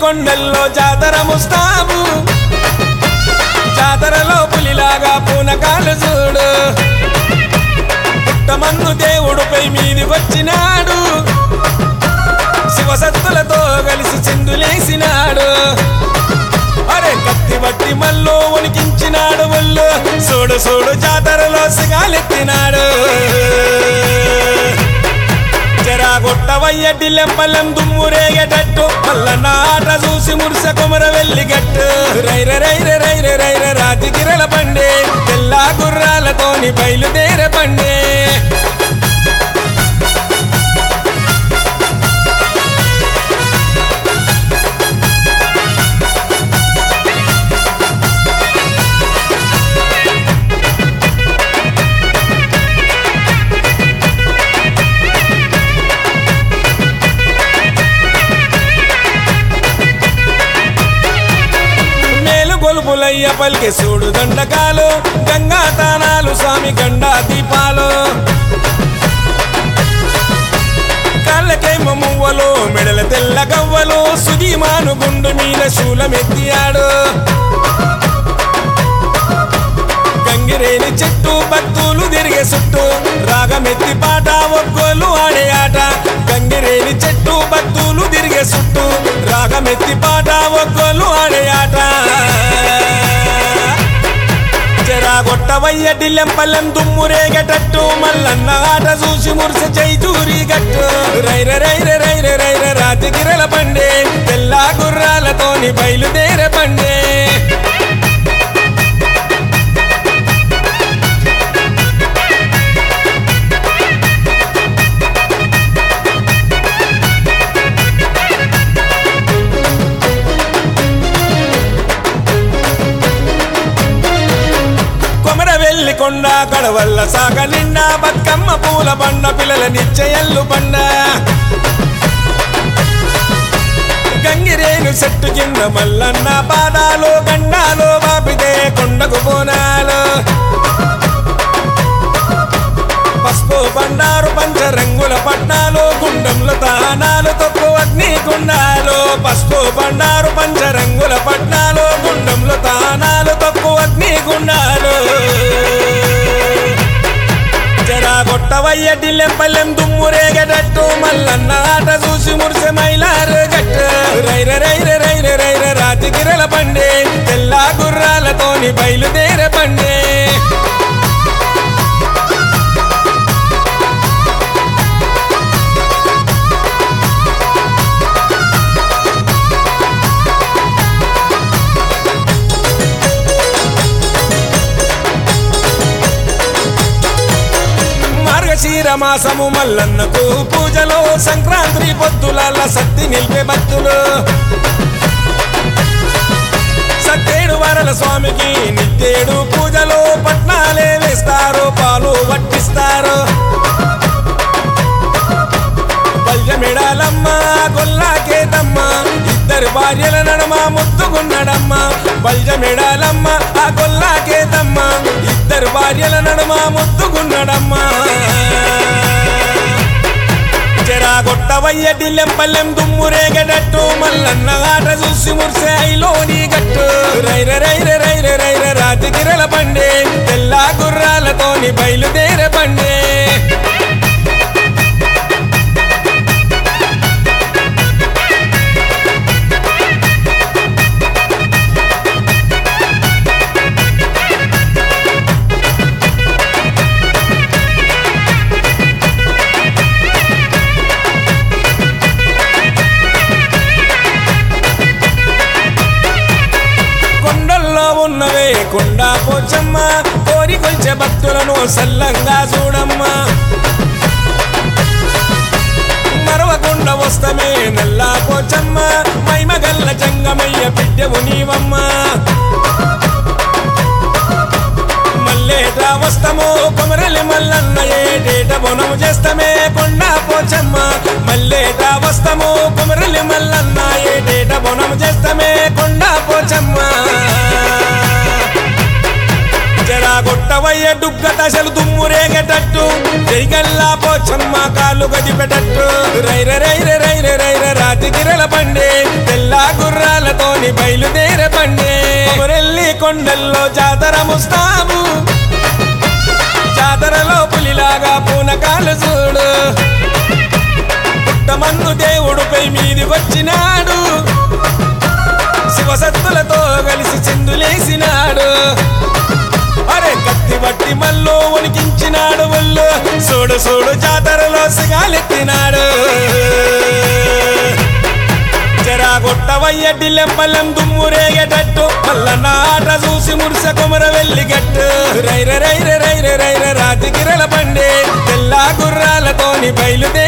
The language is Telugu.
కొండల్లో జాతర ముస్తాబు జాతరలో పులిలాగా పూనకాలు చూడు పుట్టమన్ను దేవుడుపై మీది వచ్చినాడు శివసత్తులతో కలిసి చిందులేసినాడు అరే కత్తి బట్టి మల్లో వణికించినాడు ఒళ్ళు చూడు చూడు జాతరలో సిగాలెత్తినాడు జరాగొట్టవయ్య డిల్లెంపల్లెం దుమ్మురేగేటట్టు మల్ల నాట చూసి మురుస కొమర వెళ్ళి గట్టు రైర రైర రైర రైర రాతికిరల పండే తెల్ల గుర్రాలతోని బయలుదేరే పండే మేలు గొలుపులయ్య పలికి చూడు దండకాలు గంగా తానాలు స్వామి గండా దీపాలు కాళ్ళకేమో మువ్వలు మెడల తెల్ల గవ్వలు సుదీమాను గుండు మీద శూలమెత్తియాడు గంగిరేని చెట్టు భక్తులు తిరిగే చుట్టూ రాగమెత్తి పాట ఒక్కోలు ఆడే ఆట గంగిరేని చెట్టు భక్తులు తిరిగే చుట్టూ రాగమెత్తి పాట ఒక్కోలు ఆడే ఆట చెరాగొట్టవయ్య డిల్లెంపల్లెం దుమ్మురేగేటట్టు మల్లన్న ఆట చూసి మురిస చైతూరి గట్టు రైర రైర రైర రైర రాతికిరల పండే తెల్ల గుర్రాలతోని బయలుదేరే పండే కొమర వెళ్ళి కొండ కడవల్ల సాగ నిండా బతుకమ్మ పూల బండ పిల్లల నిశ్చయల్లు బండ గంగిరేను చెట్టు కింద మల్లన్న పాదాలు గండాలు బాపితే కొండకు పోనాలు పసుపు బండారు పంచరంగుల పట్నాలు గుండంలో తానాలు తొక్కు అగ్ని గుండాలు పసుపు బండారు పంచరంగుల పట్నాలు గుండంలో తానాలు తొక్కు అగ్ని గుండాలు చెరాగొట్టవయ్య డిల్లెంపల్లెం దుమ్మురేగేటట్టు మల్లన్న ఆట చూసి మురిసె మైలారు గట్టు రైర రైర రైర రైర రాతికిరల పండే తెల్ల గుర్రాలతోని బయలుదేరే పండే మార్గశీర మాసము మల్లన్నకు పూజలో సంక్రాంతి పొద్దుల సత్తి నిలిపే భక్తులు సత్తేడు వరల స్వామికి నిత్యేడు పూజలో పట్నాలే వేస్తారు పాలు వట్టిస్తారు బల్జమిడాలమ్మ గొల్లాకేతమ్మ ఇద్దరు భార్యల నడమ ముద్దుకున్నడమ్మ బల్జమిడాలమ్మ ఆ గొల్లాకేతమ్మ ఇద్దరు భార్యల నడుమ ముద్దుకున్నడమ్మ చెరాగొట్టవయ్య డిల్లెంపల్లెం దుమ్మురేగడట్టు మల్లన్న ఆట చూసి మురిసే ఐలోని గట్టు రైర రైర రైర రైర రాతికిరల పండే తెల్ల గుర్రాలతోని బయలుదేరే పండే కొండల్లో ఉన్నవే కొండా పోచమ్మ కోరి కొల్చే భక్తులను సల్లంగా చూడమ్మా మరవకుండా వస్తమే నల్లా పోచమ్మ మైమగల్ల జంగమయ్య బిడ్డవు నీవమ్మ మల్లేట వస్తము కొమరలి మల్లన్న ఏటేట బొనము చేస్తమే కొండా పోచమ్మ మల్లేట వస్తము కొమరలి మల్లన్న ఏటేట బొనము చేస్తమే కొండా పోచమ్మ జరా కొట్టవయ్య పల్లె డుగ్గ దశలు దుమ్మురేగేటట్టు జైగల్లా పోచమ్మ కాళ్ళు గదిపెటట్టు రైర రైర రైర రైర రాజగిరల బండి తెల్ల గుర్రాలతోని బయలుదేరే బండి కొరెల్లి కొండల్లో జాతర ముస్తాబు జాతరలో పులిలాగా పూనకాలు చూడు పుట్టమన్ను దేవుడుపై మీది వచ్చినాడు శివసత్తులతో కలిసి చిందులేసినాడు అరే కత్తి బట్టి మల్లో వణికించినాడు ఒళ్ళు చూడు చూడు జాతరలో సిగాలెత్తినాడు జరా గొట్టవయ్య డిల్లెంపల్లెం దుమ్మురేగేటట్టు మల్ల నాట చూసి మురిస కొమర వెళ్ళి గట్టు రైర రైర రైర రైర రాజగిరల బండి తెల్ల గుర్రాలతోని బయలుదేరి